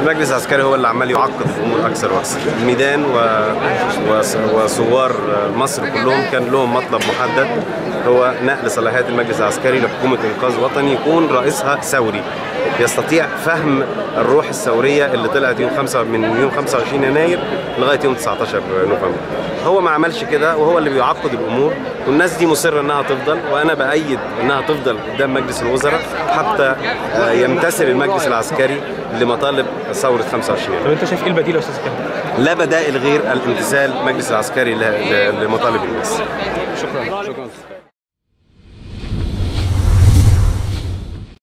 المجلس العسكري هو اللي عمال يعقد الامور اكثر واكثر الميدان و... وس- وثوار مصر كلهم كان لهم مطلب محدد هو نقل صلاحيات المجلس العسكري لحكومه انقاذ وطني يكون رئيسها ثوري يستطيع فهم الروح الثوريه اللي طلعت يوم 5 من يوم 25 يناير لغايه يوم 19 نوفمبر هو ما عملش كده وهو اللي بيعقد الامور والناس دي مصره انها تفضل وانا بايد انها تفضل قدام مجلس الوزراء حتى آه، يمتثل المجلس العسكري لمطالب ثوره 25 طب انت شايف ايه البديل يا استاذ كامل؟ لا بدائل غير الامتثال المجلس العسكري ل- ل- لمطالب الناس شكرا شكرا